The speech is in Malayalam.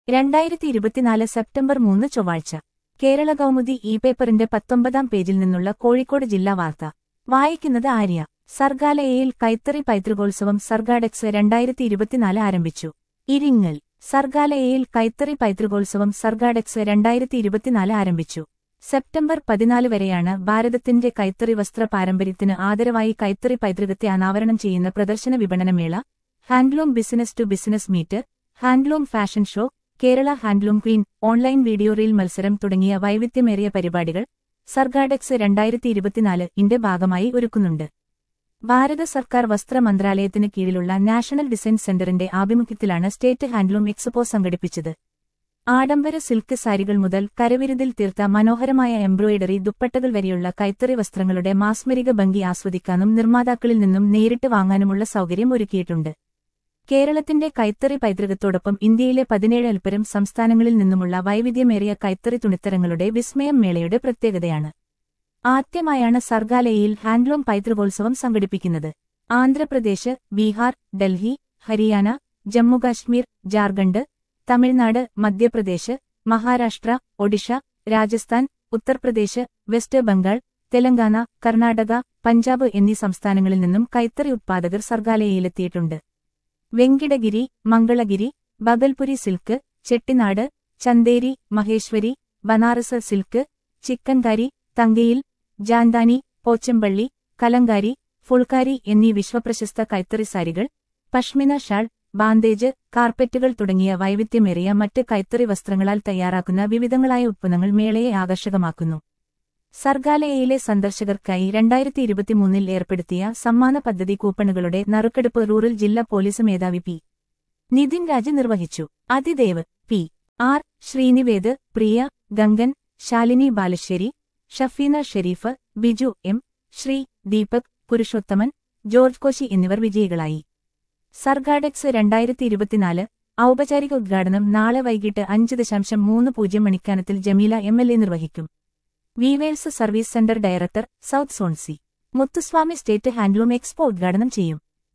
രണ്ടായിരത്തി ഇരുപത്തിനാല് സെപ്റ്റംബർ മൂന്ന് ചൊവ്വാഴ്ച കേരള കൗമുദി ഇ പേപ്പറിന്റെ പത്തൊമ്പതാം പേജിൽ നിന്നുള്ള കോഴിക്കോട് ജില്ലാ വാർത്ത വായിക്കുന്നത് ആര്യ സർഗാലയയിൽ കൈത്തറി പൈതൃകോത്സവം സർഗാഡെക്സ് രണ്ടായിരത്തി ഇരുപത്തിനാല് ആരംഭിച്ചു ഇരിങ്ങൽ സർഗാലയയിൽ കൈത്തറി പൈതൃകോത്സവം സർഗാഡെക്സ് രണ്ടായിരത്തി ഇരുപത്തിനാല് ആരംഭിച്ചു സെപ്റ്റംബർ പതിനാല് വരെയാണ് ഭാരതത്തിന്റെ കൈത്തറി വസ്ത്ര പാരമ്പര്യത്തിന് ആദരവായി കൈത്തറി പൈതൃകത്തെ അനാവരണം ചെയ്യുന്ന പ്രദർശന വിപണനമേള handloom business to business meet handloom fashion show Kerala handloom queen online video reel മത്സരം തുടങ്ങിയ വൈവിധ്യമേറിയ പരിപാടികൾ സർഗാഡെക്സ് രണ്ടായിരത്തി ഇരുപത്തിനാല് ഇന്റെ ഭാഗമായി ഒരുക്കുന്നുണ്ട് ഭാരത സർക്കാർ വസ്ത്ര മന്ത്രാലയത്തിന് കീഴിലുള്ള നാഷണൽ ഡിസൈൻ സെന്ററിന്റെ ആഭിമുഖ്യത്തിലാണ് സ്റ്റേറ്റ് ഹാൻഡ്ലൂം എക്സ്പോ സംഘടിപ്പിച്ചത് ആഡംബര സിൽക്ക് സാരികൾ മുതൽ കരവിരുതിൽ തീർത്ത മനോഹരമായ എംബ്രോയിഡറി ദുപ്പട്ടകൾ വരെയുള്ള കൈത്തറി വസ്ത്രങ്ങളുടെ മാസ്മരിക ഭംഗി ആസ്വദിക്കാനും നിർമ്മാതാക്കളിൽ നിന്നും നേരിട്ട് വാങ്ങാനുമുള്ള സൗകര്യം ഒരുക്കിയിട്ടുണ്ട് കേരളത്തിന്റെ കൈത്തറി പൈതൃകത്തോടൊപ്പം ഇന്ത്യയിലെ പതിനേഴ് അൽപ്പരം സംസ്ഥാനങ്ങളിൽ നിന്നുമുള്ള വൈവിധ്യമേറിയ കൈത്തറി തുണിത്തരങ്ങളുടെ വിസ്മയം മേളയുടെ പ്രത്യേകതയാണ് ആദ്യമായാണ് സർഗാലയയിൽ ഹാൻഡ്ലൂം പൈതൃകോത്സവം സംഘടിപ്പിക്കുന്നത് ആന്ധ്രാപ്രദേശ് ബീഹാർ ഡൽഹി ഹരിയാന ജമ്മുകാശ്മീർ ജാർഖണ്ഡ് തമിഴ്നാട് മധ്യപ്രദേശ് മഹാരാഷ്ട്ര ഒഡീഷ രാജസ്ഥാൻ ഉത്തർപ്രദേശ് വെസ്റ്റ് ബംഗാൾ തെലങ്കാന കർണാടക പഞ്ചാബ് എന്നീ സംസ്ഥാനങ്ങളിൽ നിന്നും കൈത്തറി ഉത്പാദകർ സർഗാലയയിലെത്തിയിട്ടുണ്ട് വെങ്കിടഗിരി മംഗളഗിരി ബഗൽപുരി സിൽക്ക് ചെട്ടിനാട് ചന്തേരി മഹേശ്വരി ബനാറസ് സിൽക്ക് ചിക്കൻകാരി തങ്കയിൽ ജാന്താനി പോച്ചമ്പള്ളി കലങ്കാരി ഫുൾക്കാരി എന്നീ വിശ്വപ്രശസ്ത കൈത്തറി സാരികൾ പഷ്മിന ഷാൾ ബാന്തേജ് കാർപ്പറ്റുകൾ തുടങ്ങിയ വൈവിധ്യമേറിയ മറ്റ് കൈത്തറി വസ്ത്രങ്ങളാൽ തയ്യാറാക്കുന്ന വിവിധങ്ങളായ ഉത്പന്നങ്ങൾ മേളയെ ആകർഷകമാക്കുന്നു സർഗാലയയിലെ സന്ദർശകർക്കായി രണ്ടായിരത്തി ഇരുപത്തിമൂന്നിൽ ഏർപ്പെടുത്തിയ സമ്മാന പദ്ധതി കൂപ്പണുകളുടെ നറുക്കെടുപ്പ് റൂറൽ ജില്ലാ പോലീസ് മേധാവി പി നിതിൻ രാജ് നിർവഹിച്ചു Athidev P R Sreenived Priya Gangan Shalini Balasseri Shafeena Sherif Biju M Sree Deepak Purushothaman George Koshy എന്നിവർ വിജയികളായി സർഗാഡെക്സ് രണ്ടായിരത്തി ഇരുപത്തിനാല് ഔപചാരിക ഉദ്ഘാടനം നാളെ വൈകിട്ട് അഞ്ച് ദശാംശം മൂന്ന് പൂജ്യം മണിക്കാനത്തിൽ ജമീല എം എൽ എ നിർവഹിക്കും weavers service centre director south സോൺസി മുത്തുസ്വാമി സ്റ്റേറ്റ് ഹാൻഡ്ലൂം എക്സ്പോ ഉദ്ഘാടനം ചെയ്യും